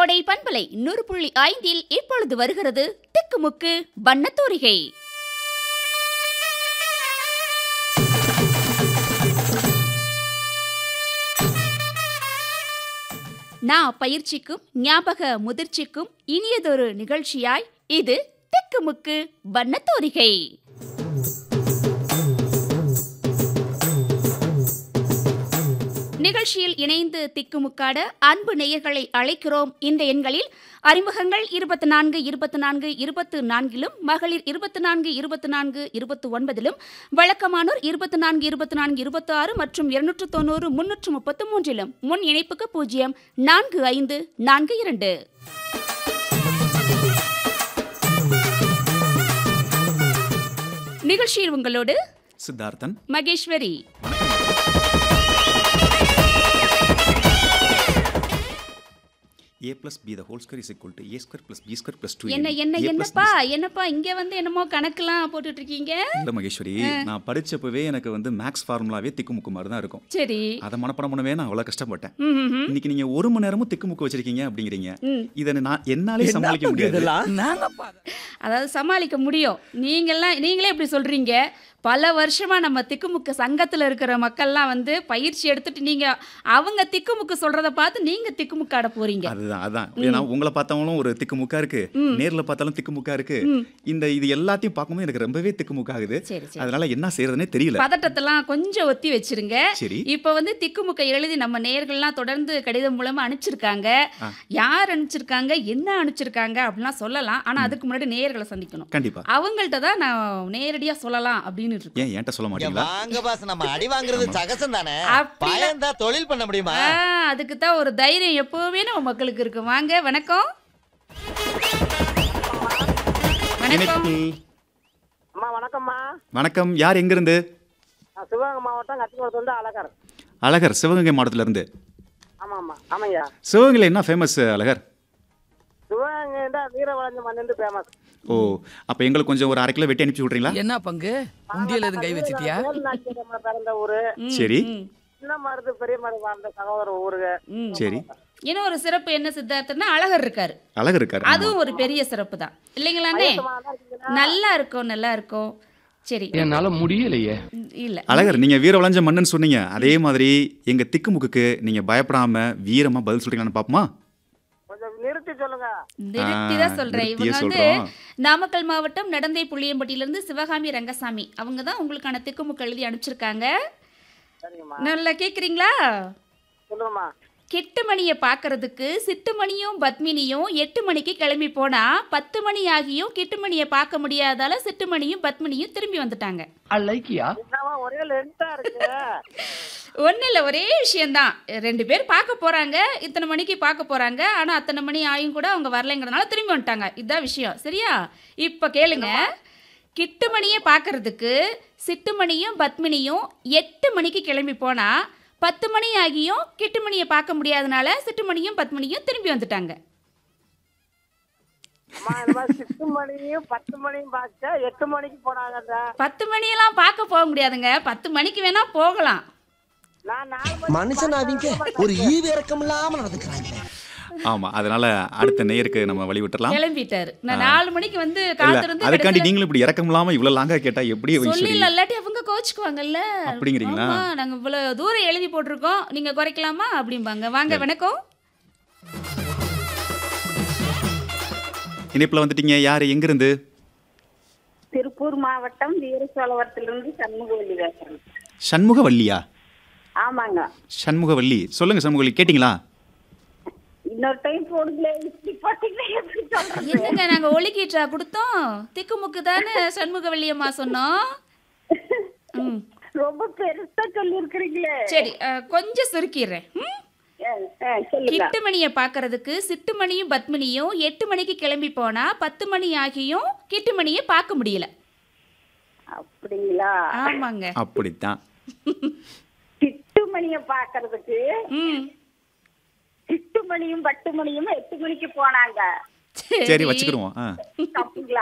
கோடை பண்பலை நூறு புள்ளி ஐந்தில் இப்பொழுது வருகிறது திக்குமுக்கு வண்ணத்தூரிகை நான் பயிற்சிக்கும் ஞாபக முதிர்ச்சிக்கும் இனியதொரு நிகழ்ச்சியாய் இது திக்குமுக்கு வண்ணத்தோரிகை நிகழ்ச்சியில் இணைந்து திக்குமுக்காட அன்பு நேயர்களை அழைக்கிறோம் இந்த எண்களில் அறிமுகங்கள் இருபத்தி நான்கு இருபத்தி நான்கு இருபத்து நான்கிலும் மகளிர் இருபத்தி நான்கு இருபத்தி நான்கு இருபத்தி ஒன்பதிலும் வழக்கமானோர் இருபத்தி நான்கு இருபத்தி நான்கு இருபத்தி ஆறு மற்றும் இருநூற்று தொண்ணூறு முன்னூற்று முப்பத்து மூன்றிலும் முன் இணைப்புக்கு பூஜ்ஜியம் நான்கு ஐந்து நான்கு இரண்டு நிகழ்ச்சியில் உங்களோடு Siddharthan Maheswari A plus B the whole square is equal to A square plus B square plus two என்ன என்ன என்னப்பா என்னப்பா இங்க வந்து என்னமோ கணக்கெல்லாம் போட்டுட்டு இருக்கீங்க இல்லை மகேஸ்வரி நான் படிச்சப்பவே எனக்கு வந்து மேக்ஸ் ஃபார்முலாவே திக்குமுக்கு மாதிரி தான் இருக்கும் சரி அதை மனப்படம் பண்ணவே நான் அவ்வளோ கஷ்டப்பட்டேன் ம், ம், ம். இன்னைக்கு நீங்க ஒரு மணி நேரமும் திக்குமுக்கு வச்சிருக்கீங்க அப்படிங்கிறீங்க ம். இதை நான் என்னாலே சமாளிக்க முடியாது அதாவது சமாளிக்க முடியும் நீங்கெல்லாம் நீங்களே இப்படி சொல்றீங்க பல வருஷமா நம்ம திக்குமுக்கு சங்கத்துல இருக்கிற மக்கள்லாம் வந்து பயிற்சி எடுத்துட்டு நீங்க அவங்க திக்குமுக்கு சொல்றத பார்த்து நீங்க திக்குமுக்காட போறீங்க அதுதான் அதான் ஏன்னா உங்களை பார்த்தவங்களும் ஒரு திக்குமுக்கா இருக்கு நேர்ல பார்த்தாலும் திக்குமுக்கா இருக்கு இந்த இது எல்லாத்தையும் பார்க்கும்போது எனக்கு ரொம்பவே திக்குமுக்காகுது சரி சரி அதனால என்ன செய்யறதுனே தெரியல பதட்டத்தெல்லாம் கொஞ்சம் ஒத்தி வச்சிருங்க சரி இப்போ வந்து திக்குமுக்க எழுதி நம்ம நேயர்கள்லாம் தொடர்ந்து கடிதம் மூலமா அனுப்பிச்சிருக்காங்க ஆ. யார் அனுப்பிச்சிருக்காங்க என்ன அனுப்பிச்சிருக்காங்க அப்படிலாம் சொல்லலாம் ஆனா அதுக்கு முன்னாடி நேயர்களை சந்திக்கணும் கண்டிப்பா அவங்கள்ட்ட தான் நான் நேரடியா சொல்லலாம் அப்படின்னு இருக்கேன் ஏன் என்கிட்ட சொல்ல இங்க மாட்டீங்களா வாங்க பாஸ் நம்ம அடி வாங்குறது சகசம் தானே அப்படிலாம் பயந்தா தொழில் பண்ண முடியுமா ஆ, அதுக்கு தான் ஒரு தைரியம் எப்பவுமே நம்ம மக்களுக்கு இருக்கு வாங்க வணக்கம் வணக்கம் இணைப்பில் அம்மா வணக்கம்மா வணக்கம் யார் எங்கிருந்து நான் சிவகங்கை மாவட்டம் கத்திக்குளத்து வந்து அழகர் அழகர் சிவகங்கை மாவட்டத்துல இருந்து ஆமாம்மா ஆமாய்யா சிவகங்கையில் என்ன ஃபேமஸ் அழகர் சிவகங்கை தான் வீரவளைஞ்ச மண்ணு ஃபேமஸ் ஓ அப்போ எங்களுக்கு கொஞ்சம் ஒரு அரை கிலோ வெட்டி அனுப்பிச்சு விட்றீங்களா என்ன பங்கு உண்டியல் எதுவும் கை வச்சிட்டியா வேலுநாச்சியம்மன் பிறந்த ஊரு ம், சரி. ம், சின்ன மருது பெரிய மருது வாழ்ந்த சகோதர ஊருங்க ம். சரி இன்னும் ஒரு சிறப்பு என்ன சித்தார்த்தன்னா அழகர் இருக்காரு அழகர் இருக்காரு ஆமா. அதுவும் ஒரு பெரிய சிறப்பு தான் இல்லைங்களாண்ணே நல்லா இருக்கும் நல்லா இருக்கும் சரி என்னால முடியலையே இல்ல அழகர் நீங்க வீர வளைஞ்ச மண்ணுன்னு சொன்னீங்க அதே மாதிரி எங்க திக்குமுக்குக்கு நீங்க பயப்படாம வீரமா பதில் சொல்றீங்களான்னு பாப்போமா கொஞ்சம் நிறுத்தி சொல்லுங்க நிறுத்தி ஆ, தான் சொல்றேன் நிறுத்தியே இவங்க வந்து சொல்றோம். நாமக்கல் மாவட்டம் நடந்தை புளியம்பட்டியிலிருந்து சிவகாமி ரங்கசாமி அவங்க தான் உங்களுக்கான திக்குமுக்கு எழுதி அனுப்பிச்சிருக்காங்க சரிங்கம்மா நல்லா கேக்குறீங்களா சொல்லுங்கம்மா கெட்டு மணியை பார்க்கறதுக்கு சிட்டு மணியும் பத்மினியும் எட்டு மணிக்கு கிளம்பி போனா பத்து மணி ஆகியும் கெட்டு மணியை பார்க்க முடியாதால சிட்டு மணியும் பத்மினியும் திரும்பி வந்துட்டாங்க லைக்கியா என்னம்மா ஒரே லென்த்தா இருக்கு ஒன்றும் இல்லை ஒரே விஷயந்தான் ரெண்டு பேர் பார்க்க போகிறாங்க இத்தனை மணிக்கு பார்க்க போகிறாங்க ஆனால் அத்தனை மணி ஆயும் கூட அவங்க வரலைங்கிறதுனால திரும்பி வந்துட்டாங்க இதுதான் விஷயம் சரியா இப்போ கேளுங்க கிட்டு மணியை பார்க்கறதுக்கு சிட்டுமணியும் பத்மினியும் எட்டு மணிக்கு கிளம்பி போனால் பத்து மணி ஆகியும் கிட்டு மணியை பார்க்க முடியாதனால சிட்டுமணியும் பத்மினியும் திரும்பி வந்துட்டாங்க அம்மா இந்த மாதிரி சித்து மணியும் பத்து மணியும் பார்த்து எட்டு மணிக்கு போனாங்க பத்து மணியெல்லாம் பார்க்க போக முடியாதுங்க பத்து மணிக்கு வேணா போகலாம் நான் நாலு மணி மனுஷன் அவங்க ஒரு ஈவு இறக்கம் இல்லாம நடந்துக்கிறாங்க ஆமா அதனால அடுத்த நேயருக்கு நம்ம வழி விட்டுறலாம் கிளம்பிட்டாரு நான் நாலு மணிக்கு வந்து இல்ல காத்திருந்து அதுக்காண்டி கடைசியில- நீங்களும் இப்படி இறக்கம் இல்லாம இவ்வளவு லாங்கா கேட்டா எப்படி ஈஸ்வரி சொல்லல இல்லாட்டி அவங்க கோச்சுக்குவாங்கல்ல அப்படிங்கிறீங்களா? ஆமா, நாங்க இவ்வளவு தூரம் எழுதி போட்டிருக்கோம் நீங்க குறைக்கலாமா அப்படிம்பாங்க வாங்க வணக்கம் இணைப்புல வந்துட்டீங்க யாரு எங்க இருந்து திருப்பூர் மாவட்டம் வீரசோழவரத்திலிருந்து சண்முகவல்லி பேசுறேன் சண்முகவல்லியா ஆமாங்க சண்முகவல்லி சொல்லுங்க சண்முகவல்லி கேட்டிங்களா இன்னொரு டைம் போடுங்களே இப்படி போட்டீங்களே எப்படி சொல்றது என்னங்க நாங்க ஒலிக்கீற்றா கொடுத்தோம் திக்குமுக்கு தானே சண்முகவல்லியம்மா சொன்னோம் ம் ரொம்ப பெருசா சொல்லி இருக்கிறீங்களே சரி அஹ், கொஞ்சம் சுருக்கிடுறேன் ம்? சொல்லுங்க கிட்டுமணியை பார்க்கறதுக்கு சிட்டுமணியும் பத்மினியும் எட்டு மணிக்கு கிளம்பி போனா பத்து மணி ஆகியும் கிட்டுமணியை பார்க்க முடியல அப்படிங்களா ஆமாங்க அப்படித்தான் சிட்டுமணிய பாக்குறதுக்கு ம் சிட்டுமணியும் பட்டுமணியும் எட்டு மணிக்கு போனாங்க சரி வச்சுக்கிடுவோம் ஆ தப்புங்களா